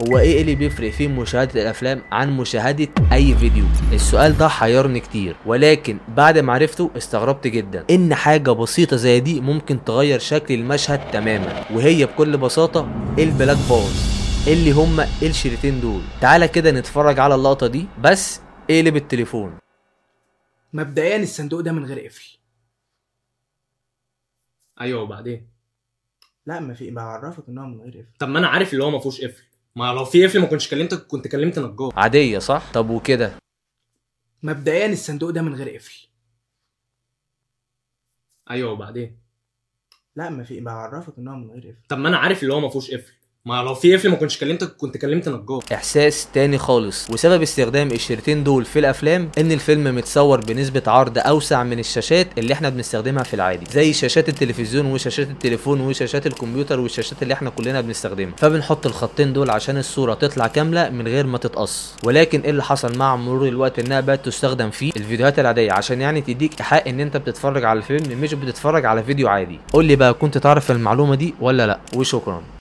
هو ايه اللي بيفرق في مشاهدة الافلام عن مشاهدة اي فيديو السؤال ده حيرني كتير ولكن بعد ما عرفته استغربت جدا ان حاجة بسيطة زي دي ممكن تغير شكل المشهد تماما وهي بكل بساطة البلاك باز اللي هما الشريطين دول تعالى كده نتفرج على اللقطة دي بس اقلب التليفون مبدئيا الصندوق ده من غير قفل ايوه وبعدين لا ما في بعرفك ان هو من غير قفل طب ما انا عارف اللي هو ما فيهوش قفل ما لو في قفل ما كنتش كلمتك كنت كلمت نجار عادية صح طب وكده مبدئيا الصندوق ده من غير قفل ايوه وبعدين لا ما في بعرفك ان هو من غير قفل طب ما انا عارف اللي هو ما فيهوش قفل ما لو في قفل ما كنتش كلمتك كنت كلمت نجار احساس تاني خالص وسبب استخدام الشريطين دول في الافلام ان الفيلم متصور بنسبة عرض اوسع من الشاشات اللي احنا بنستخدمها في العادي زي شاشات التلفزيون وشاشات التليفون وشاشات الكمبيوتر والشاشات اللي احنا كلنا بنستخدمها فبنحط الخطين دول عشان الصورة تطلع كاملة من غير ما تتقص ولكن ايه اللي حصل مع مرور الوقت انها بقت تستخدم في الفيديوهات العادية عشان يعني تديك حق ان انت بتتفرج على الفيلم مش بتتفرج على فيديو عادي قول لي بقى كنت تعرف المعلومة دي ولا لا وشكرا